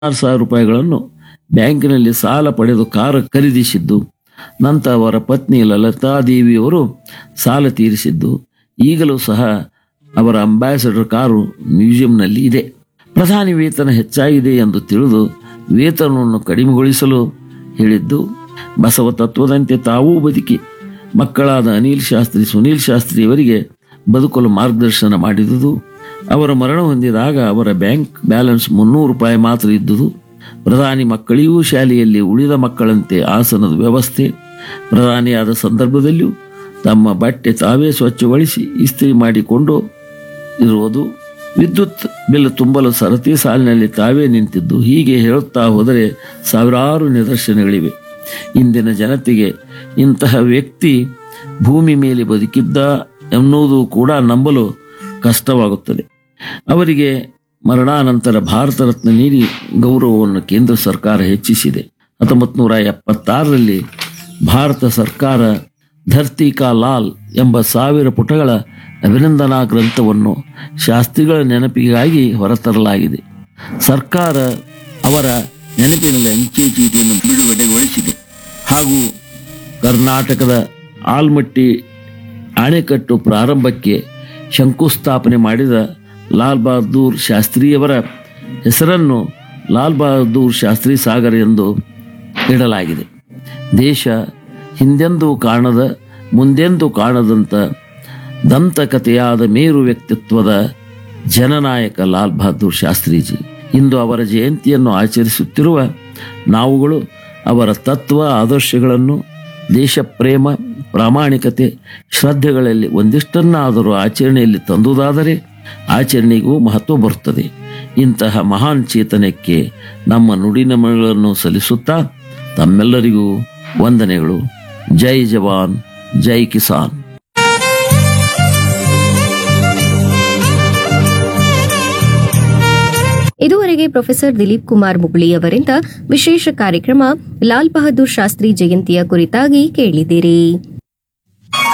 ಆರು ಸಾವಿರ ರೂಪಾಯಿಗಳನ್ನು ಬ್ಯಾಂಕಿನಲ್ಲಿ ಸಾಲ ಪಡೆದು ಕಾರು ಖರೀದಿಸಿದ್ದು ನಂತರ ಅವರ ಪತ್ನಿ ಲಲಿತಾದೇವಿಯವರು ಸಾಲ ತೀರಿಸಿದ್ದು ಈಗಲೂ ಸಹ ಅವರ ಅಂಬಾಸಡರ್ ಕಾರು ಮ್ಯೂಸಿಯಂನಲ್ಲಿ ಇದೆ ಪ್ರಧಾನಿ ವೇತನ ಹೆಚ್ಚಾಗಿದೆ ಎಂದು ತಿಳಿದು ವೇತನವನ್ನು ಕಡಿಮೆಗೊಳಿಸಲು ಹೇಳಿದ್ದು ಬಸವ ತತ್ವದಂತೆ ತಾವೂ ಬದುಕಿ ಮಕ್ಕಳಾದ ಅನಿಲ್ ಶಾಸ್ತ್ರಿ ಸುನೀಲ್ ಶಾಸ್ತ್ರಿಯವರಿಗೆ ಬದುಕಲು ಮಾರ್ಗದರ್ಶನ ಮಾಡಿದುದು ಅವರ ಮರಣ ಹೊಂದಿದಾಗ ಅವರ ಬ್ಯಾಂಕ್ ಬ್ಯಾಲೆನ್ಸ್ ಮುನ್ನೂರು ರೂಪಾಯಿ ಮಾತ್ರ ಇದ್ದುದು ಪ್ರಧಾನಿ ಮಕ್ಕಳಿಗೂ ಶಾಲೆಯಲ್ಲಿ ಉಳಿದ ಮಕ್ಕಳಂತೆ ಆಸನದ ವ್ಯವಸ್ಥೆ ಪ್ರಧಾನಿಯಾದ ಸಂದರ್ಭದಲ್ಲಿಯೂ ತಮ್ಮ ಬಟ್ಟೆ ತಾವೇ ಸ್ವಚ್ಛಗೊಳಿಸಿ ಇಸ್ತ್ರಿ ಮಾಡಿಕೊಂಡು ಇರುವುದು ವಿದ್ಯುತ್ ಬಿಲ್ ತುಂಬಲು ಸರತಿ ಸಾಲಿನಲ್ಲಿ ತಾವೇ ನಿಂತಿದ್ದು ಹೀಗೆ ಹೇಳುತ್ತಾ ಹೋದರೆ ಸಾವಿರಾರು ನಿದರ್ಶನಗಳಿವೆ ಇಂದಿನ ಜನತೆಗೆ ಇಂತಹ ವ್ಯಕ್ತಿ ಭೂಮಿ ಮೇಲೆ ಬದುಕಿದ್ದ ಎನ್ನುವುದು ಕೂಡ ನಂಬಲು ಕಷ್ಟವಾಗುತ್ತದೆ ಅವರಿಗೆ ಮರಣಾನಂತರ ಭಾರತ ರತ್ನ ನೀಡಿ ಗೌರವವನ್ನು ಕೇಂದ್ರ ಸರ್ಕಾರ ಹೆಚ್ಚಿಸಿದೆ ಹತ್ತೊಂಬತ್ತು ನೂರ ಎಪ್ಪತ್ತಾರರಲ್ಲಿ ಭಾರತ ಸರ್ಕಾರ ಧರ್ತಿ ಕಾ ಲಾಲ್ ಎಂಬ ಸಾವಿರ ಪುಟಗಳ ಅಭಿನಂದನಾ ಗ್ರಂಥವನ್ನು ಶಾಸ್ತ್ರಿಗಳ ನೆನಪಿಗಾಗಿ ಹೊರತರಲಾಗಿದೆ ಸರ್ಕಾರ ಅವರ ನೆನಪಿನಲ್ಲಿ ಅಂಚೆ ಚೀಟಿಯನ್ನು ಬಿಡುಗಡೆಗೊಳಿಸಿದೆ ಹಾಗೂ ಕರ್ನಾಟಕದ ಆಲ್ಮಟ್ಟಿ ಅಣೆಕಟ್ಟು ಪ್ರಾರಂಭಕ್ಕೆ ಶಂಕುಸ್ಥಾಪನೆ ಮಾಡಿದ ಲಾಲ್ ಬಹದ್ದೂರ್ ಶಾಸ್ತ್ರಿಯವರ ಹೆಸರನ್ನು ಲಾಲ್ ಬಹದ್ದೂರ್ ಶಾಸ್ತ್ರಿ ಸಾಗರ್ ಎಂದು ಇಡಲಾಗಿದೆ ದೇಶ ಹಿಂದೆಂದೂ ಕಾಣದ ಮುಂದೆಂದೂ ಕಾಣದಂಥ ದಂತಕಥೆಯಾದ ಮೇರು ವ್ಯಕ್ತಿತ್ವದ ಜನನಾಯಕ ಲಾಲ್ ಬಹದ್ದೂರ್ ಶಾಸ್ತ್ರೀಜಿ ಇಂದು ಅವರ ಜಯಂತಿಯನ್ನು ಆಚರಿಸುತ್ತಿರುವ ನಾವುಗಳು ಅವರ ತತ್ವ ಆದರ್ಶಗಳನ್ನು ದೇಶ ಪ್ರೇಮ ಪ್ರಾಮಾಣಿಕತೆ ಶ್ರದ್ಧೆಗಳಲ್ಲಿ ಒಂದಿಷ್ಟನ್ನಾದರೂ ಆಚರಣೆಯಲ್ಲಿ ತಂದುದಾದರೆ ಆಚರಣೆಗೂ ಮಹತ್ವ ಬರುತ್ತದೆ ಇಂತಹ ಮಹಾನ್ ಚೇತನಕ್ಕೆ ನಮ್ಮ ನುಡಿನಮಗಳನ್ನು ಸಲ್ಲಿಸುತ್ತಾ ತಮ್ಮೆಲ್ಲರಿಗೂ ವಂದನೆಗಳು ಜೈ ಜವಾನ್ ಜೈ ಕಿಸಾನ್ ಇದುವರೆಗೆ ಪ್ರೊಫೆಸರ್ ದಿಲೀಪ್ ಕುಮಾರ್ ಮುಗುಳಿ ಅವರಿಂದ ವಿಶೇಷ ಕಾರ್ಯಕ್ರಮ ಲಾಲ್ ಬಹದ್ದೂರ್ ಶಾಸ್ತ್ರಿ ಜಯಂತಿಯ ಕುರಿತಾಗಿ ಕೇಳಿದಿರಿ